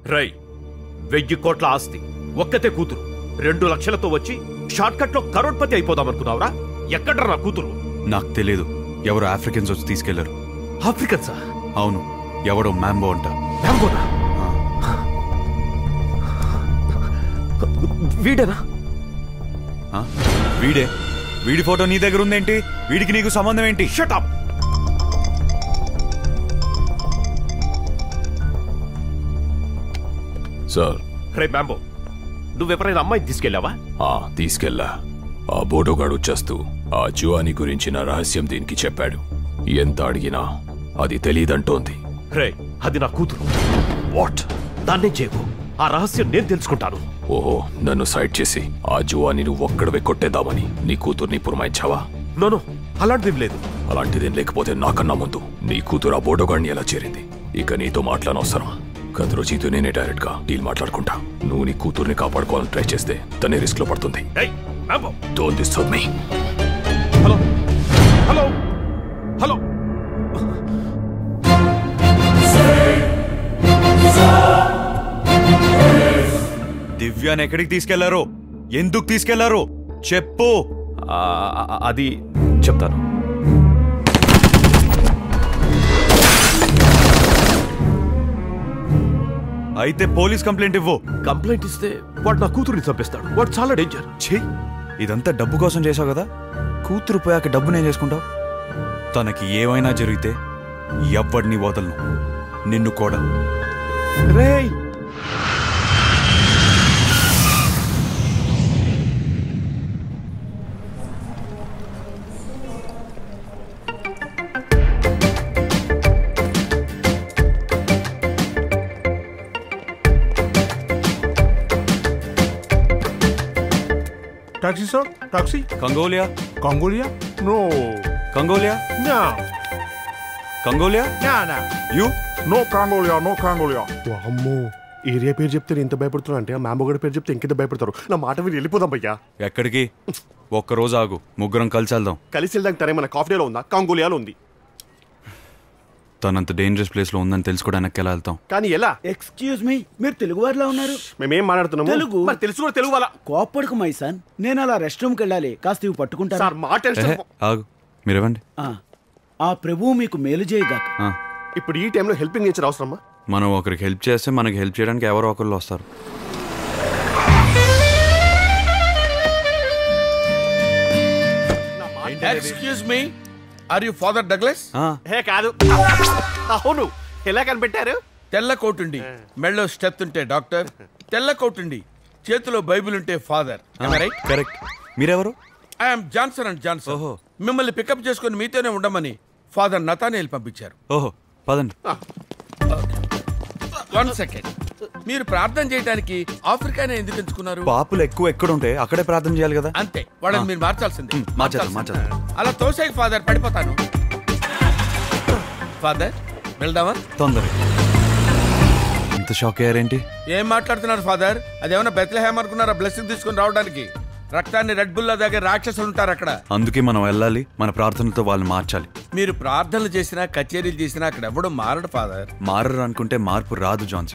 రై వెయ్యి కోట్ల ఆస్తి ఒక్కతే కూతురు రెండు లక్షలతో వచ్చి షార్ట్ కట్ లో కరోడ్పతి అయిపోదాం అనుకున్నావురా ఎక్కడ్రా నా కూతురు నాకు తెలియదు ఎవరు ఆఫ్రికన్స్ వచ్చి తీసుకెళ్లారు ఆఫ్రికన్సా అవును ఎవడో మ్యాంబో అంట మ్యాంగోనా వీడేనా ఆ? వీడే వీడి ఫోటో నీ దగ్గర ఉందేంటి వీడికి నీకు సంబంధం ఏంటి షటప్ సార్ రే మ్యాంబో నువ్వెవరైనా అమ్మాయిని తీసుకెళ్ళావా ఆ తీసుకెళ్ళా ఆ బోడోగాడు వచ్చేస్తూ ఆ జువాని గురించిన రహస్యం దీనికి చెప్పాడు ఎంత అడిగినా అది తెలియదంటోంది రే అది నా కూతురు వాట్ దాన్నే చేయకు ఆ రహస్యం నేను తెలుసుకుంటాను ఓహో నన్ను సైడ్ చేసి ఆ జువాని నువ్వు ఒక్కడవే కొట్టేద్దామని నీ కూతుర్ని పురమాయించావా నోను అలాంటిదేం లేదు అలాంటిదేం లేకపోతే నాకన్నా ముందు నీ కూతురు ఆ బోడోగాడిని ఎలా చేరింది ఇక నీతో మాట్లాడనవసరం కద్రోజీతో నేనే డైరెక్ట్ గా డీల్ మాట్లాడుకుంటా నువ్వు నీ కూతుర్ని కాపాడుకోవాలని ట్రై చేస్తే తనే రిస్క్ లో పడుతుంది ఏయ్ Mambo don't disturb me hello hello hello దివ్యాని ఎక్కడికి తీసుకెళ్లారో ఎందుకు తీసుకెళ్లారో చెప్పు ఆ, ఆ, అది చెప్తాను అయితే పోలీస్ కంప్లైంట్ ఇవ్వు కంప్లైంట్ ఇస్తే వాడు నా కూతురుని చంపేస్తాడు వాడు చాలా డేంజర్ ఛీ ఇదంతా డబ్బు కోసం చేసావు కదా కూతురు పోయాక డబ్బు నేను చేసుకుంటావు తనకి ఏమైనా జరిగితే ఎవ్వడిని వదలను నిన్ను కూడా రేయ్ Taxi, sir? Taxi? Congolia Congolia? No. Congolia No. Congolia No, no. You No Congolia, no Congolia. అమ్మో ఏరియా పేరు చెప్తే నేను ఇంత భయపడుతున్నా అంటే ఆ మ్యాంబోగడి పేరు చెప్తే ఇంకెంత భయపడతారు నా మాట విని వెళ్ళిపోదాం భయ్యా ఎక్కడికి ఒక్కరోజు ఆగు ముగ్గురం కలిసి వెళ్దాం కలిసి వెళ్దాం తనే మన కాఫీడేలో ఉందా కాంగోలియాలో ఉంది తనంత డేంజరస్ ప్లేస్ లో ఉందని తెలుసుకోవడానికి ఎలా వెళ్తాం కానీ ఎలా ఎక్స్క్యూజ్ మీ మీరు తెలుగు వారిలో ఉన్నారు మేమేం మాట్లాడుతున్నాము తెలుగు. మరి తెలుసు కూడా తెలుగు వాళ్ళ కోప్పడుకు మై సన్ నేను అలా రెస్ట్ రూమ్కి వెళ్ళాలి కాస్త ఇవి పట్టుకుంటారా సార్ మాట ఏహే, ఆగు మీరేవండి ఆ, ఆ ప్రభువు మీకు మేలు చేయగాక ఆ, ఇప్పుడు ఈ టైంలో హెల్పింగ్ నేచర్ అవసరమా మనం ఒకరికి హెల్ప్ చేస్తే మనకి హెల్ప్ చేయడానికి ఎవరో ఒకళ్ళు వస్తారు excuse me are you father Douglas ఆ, హే కాదు అవును ఎలా కనిపెట్టారు తెల్ల కోటుండి మెళ్ళో స్టెప్ ఉంటే డాక్టర్ తెల్ల కోటుండి చేతిలో బైబిల్ ఉంటే ఫాదర్ రైట్ కరెక్ట్ మీరెవరు ఐఎమ్ జాన్సన్ అండ్ జాన్సన్ ఓహో. మిమ్మల్ని పికప్ చేసుకుని మీతోనే ఉండమని ఫాదర్ నతానేల్ పంపించారు ఓహో పదండి వన్ సెకండ్ మీరు ప్రార్థన చేయడానికి ఆఫ్రికానే ఎందుకు ఎంచుకున్నారు పాపులు ఎక్కువ ఎక్కడ ఉంటే అక్కడే ప్రార్థన చేయాలి కదా అంతే వాళ్ళని మీరు మార్చాల్సిందే మ్, మార్చేద్దాం, మార్చేద్దాం. అలా తోసాయి ఫాదర్ పడిపోతాను ఫాదర్ వెళ్దామా తొందర ఇంత షాక్ అయ్యారేంటి ఏం మాట్లాడుతున్నారు ఫాదర్ అదేమన్నా బెత్లహేమ్ అనుకున్నారా బ్లెస్సింగ్ తీసుకుని రావడానికి రక్తాన్ని రెడ్ బుల్ దగ్గర రాక్షసులు ఉంటారు అక్కడ అందుకే మనం వెళ్ళాలి మన ప్రార్థనతో వాళ్ళని మార్చాలి మీరు ప్రార్థనలు చేసినా కచేరీలు చేసినా అక్కడ ఎవడు మారడు ఫాదర్ మారరు అనుకుంటే మార్పు రాదు జాన్సన్